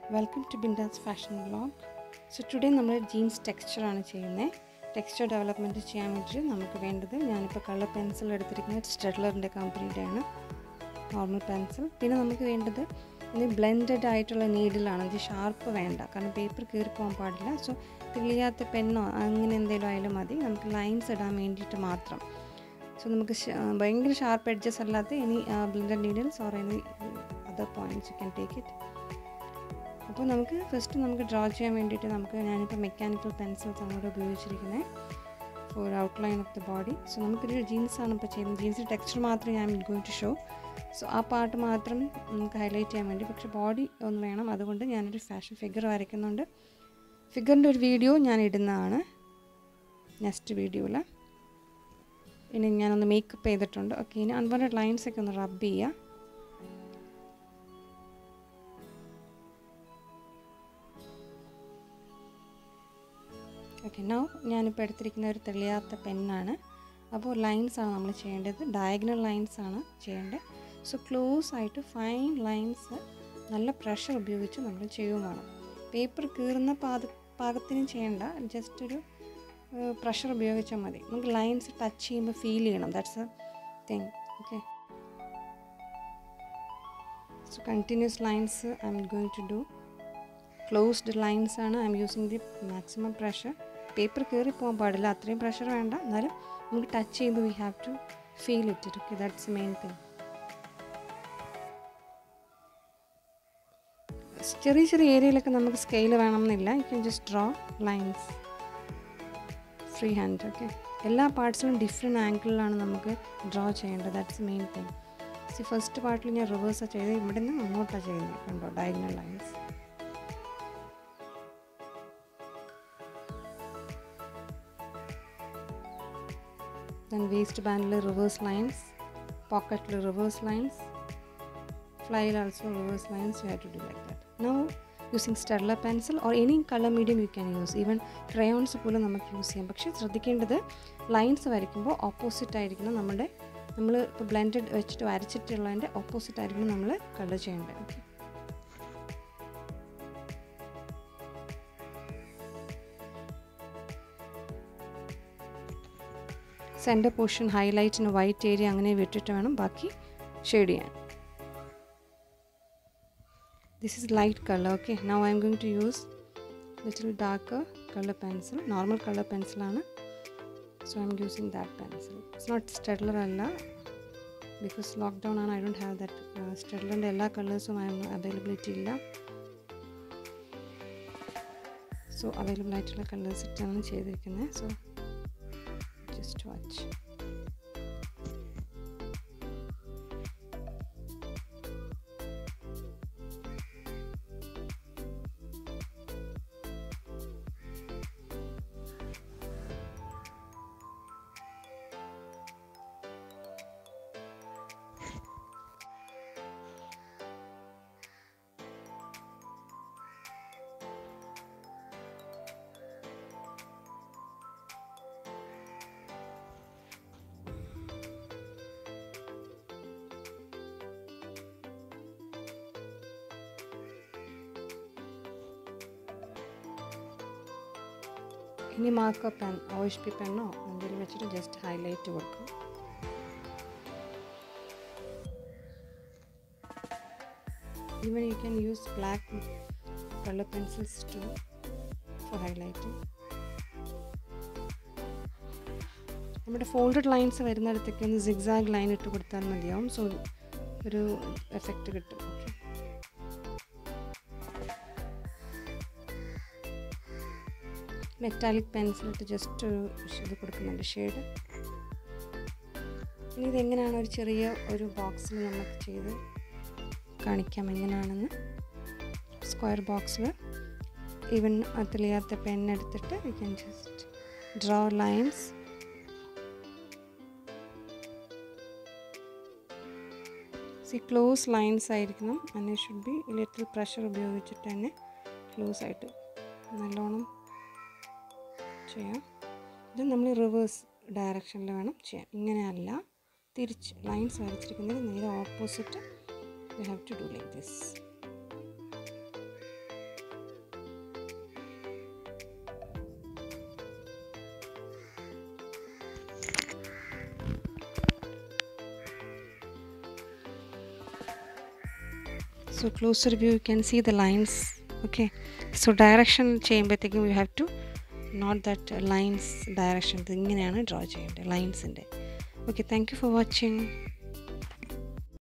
Welcome to Bindaas fashion vlog so today നമ്മൾ jeans ടെക്സ്ചറാണ് ചെയ്യുന്നത് ടെക്സ്ചർ ഡെവലപ്മെൻറ്റ് ചെയ്യാൻ വേണ്ടിയിട്ട് നമുക്ക് വേണ്ടത് ഞാനിപ്പോൾ കളർ പെൻസിൽ എടുത്തിരിക്കുന്നത് സ്റ്റെഡ്ലറിൻ്റെ കമ്പനിയുടെയാണ് നോർമൽ പെൻസിൽ പിന്നെ നമുക്ക് വേണ്ടത് ഇത് ബ്ലെൻഡഡ് ആയിട്ടുള്ള നീഡിലാണ് ഇത് ഷാർപ്പ് വേണ്ട കാരണം പേപ്പർ കീറി പോകാൻ പാടില്ല സോ തെളിയാത്ത പെന്നോ അങ്ങനെ എന്തെങ്കിലും ആയാലും മതി നമുക്ക് ലൈൻസ് ഇടാൻ വേണ്ടിയിട്ട് മാത്രം സോ നമുക്ക് ശ- ഭയങ്കര ഷാർപ്പ് എഡ്ജസ് അല്ലാത്ത ഇനി blended needles or any other points you can take it അപ്പോൾ നമുക്ക് ഫസ്റ്റ് നമുക്ക് ഡ്രോ ചെയ്യാൻ വേണ്ടിയിട്ട് നമുക്ക് ഞാനിപ്പോൾ മെക്കാനിക്കൽ പെൻസിൽസ് ആണ് ഇവിടെ ഉപയോഗിച്ചിരിക്കുന്നത് for outline of the body so നമുക്കൊരു ജീൻസാണ് ഇപ്പോൾ ചെയ്യുന്നത് ജീൻസിൻ്റെ ടെക്സ്ചർ മാത്രമേ ഞാൻ ഗോയിങ് ടു ഷോ സോ ആ പാർട്ട് മാത്രം നമുക്ക് ഹൈലൈറ്റ് ചെയ്യാൻ വേണ്ടി പക്ഷേ ബോഡി ഒന്ന് വേണം അതുകൊണ്ട് ഞാനൊരു ഫാഷൻ ഫിഗർ വരയ്ക്കുന്നുണ്ട് ഫിഗറിൻ്റെ ഒരു വീഡിയോ ഞാൻ ഇടുന്നതാണ് നെക്സ്റ്റ് വീഡിയോയിൽ ഇനി ഞാനൊന്ന് മേക്കപ്പ് ചെയ്തിട്ടുണ്ട് ഓക്കെ ഇനി അൺവാണ്ടഡ് ലൈൻസൊക്കെ ഒന്ന് റബ്ബ് ചെയ്യുക ഓക്കെ നൗ ഞാനിപ്പോൾ എടുത്തിരിക്കുന്ന ഒരു തെളിയാത്ത പെന്നാണ് അപ്പോൾ ലൈൻസ് ആണ് നമ്മൾ ചെയ്യേണ്ടത് ഡയഗണൽ ലൈൻസ് ആണ് ചെയ്യേണ്ടത് സോ ക്ലോസ് ആയിട്ട് ഫൈൻ ലൈൻസ് നല്ല പ്രഷർ ഉപയോഗിച്ച് നമ്മൾ ചെയ്യുകയും വേണം പേപ്പർ കീറുന്ന പാക പാകത്തിന് ചെയ്യേണ്ട ജസ്റ്റ് ഒരു പ്രഷർ ഉപയോഗിച്ചാൽ മതി നമുക്ക് ലൈൻസ് ടച്ച് ചെയ്യുമ്പോൾ ഫീൽ ചെയ്യണം that's a thing okay so continuous lines I'm going to do closed lines ആണ് I'm using the maximum pressure paper കയറി പോകാൻ പാടില്ല അത്രയും പ്രഷർ വേണ്ട എന്നാലും നമുക്ക് ടച്ച് ചെയ്യുമ്പോൾ we have to feel it okay that's main thing ചെറിയ ചെറിയ ഏരിയയിലൊക്കെ നമുക്ക് സ്കെയിൽ വേണമെന്നില്ല you can just draw lines free hand okay എല്ലാ പാർട്സിലും ഡിഫറെൻറ്റ് ആംഗിളിലാണ് നമുക്ക് ഡ്രോ ചെയ്യേണ്ടത് that's main thing see first പാർട്ടിൽ ഞാൻ റിവേഴ്സാണ് ചെയ്തത് ഇവിടെ നിന്ന് അങ്ങോട്ടാണ് ചെയ്യുന്നത് കണ്ടോ diagonal lines then waist band reverse lines pocket reverse lines fly also reverse lines you have to do like that now using Staedtler pencil or any colour medium you can use even crayons പോലും നമുക്ക് use ചെയ്യാം പക്ഷേ ശ്രദ്ധിക്കേണ്ടത് lines വരയ്ക്കുമ്പോൾ opposite ആയിരിക്കണം നമ്മുടെ നമ്മൾ ഇപ്പോൾ ബ്ലെൻഡഡ് വെച്ചിട്ട് വരച്ചിട്ടുള്ളതിൻ്റെ ഓപ്പോസിറ്റ് ആയിരിക്കണം നമ്മൾ കളർ ചെയ്യേണ്ടത് ഓക്കെ സെൻറ്റർ പോർഷൻ ഹൈലൈറ്റിന് വൈറ്റ് ഏരിയ അങ്ങനെ വിട്ടിട്ട് വേണം ബാക്കി ഷെയ്ഡ് ചെയ്യാൻ this is light colour okay now I'm going to use little dark colour pencil normal colour പെൻസിലാണ് so I'm using that pencil it's not Staedtler അല്ല because lockdown ആണ് I don't have that സ്റ്റെഡ്ലറിൻ്റെ എല്ലാ കളേഴ്സും availability ഇല്ല so available ആയിട്ടുള്ള colours ഇട്ടാണ് ചെയ്തിരിക്കുന്നത് സോ just watch. ഇനി marker pen O H P പെന്നോ എന്തെങ്കിലും വെച്ചിട്ട് ജസ്റ്റ് ഹൈലൈറ്റ് കൊടുക്കും even you can use black colour pencils to for highlighting നമ്മുടെ ഫോൾഡഡ് ലൈൻസ് വരുന്നിടത്തേക്ക് ഒന്ന് സിഗ്സാഗ് ലൈൻ ഇട്ട് കൊടുത്താൽ മതിയാവും സോ ഒരു എഫക്റ്റ് കിട്ടും ഓക്കെ മെറ്റാലിക് പെൻസിലിട്ട് ജസ്റ്റ് ഒരു ഇത് കൊടുക്കുന്നുണ്ട് ഷെയ്ഡ് ഇനി ഇതെങ്ങനെയാണ് ഒരു ചെറിയ ഒരു ബോക്സിൽ നമുക്ക് ചെയ്ത് കാണിക്കാം എങ്ങനെയാണെന്ന് സ്ക്വയർ ബോക്സിൽ ഈവൻ തെളിയാത്ത പെൻ എടുത്തിട്ട് you can just draw lines see close lines ആയിരിക്കണം and should be little pressure ഉപയോഗിച്ചിട്ട് തന്നെ ക്ലോസ് ആയിട്ട് നല്ലോണം ചെയ്യാം ഇത് നമ്മൾ റിവേഴ്സ് ഡയറക്ഷനിൽ വേണം ചെയ്യാൻ ഇങ്ങനെയല്ല തിരിച്ച് ലൈൻസ് വരച്ചിരിക്കുന്നതിന് നേരെ opposite you have to do like this so closer view you can see the lines okay so direction ചെയ്യുമ്പോഴത്തേക്കും you have to note that lines direction ഇങ്ങനെയാണ് ഡ്രോ ചെയ്യേണ്ടത് ലൈൻസിൻ്റെ okay thank you for watching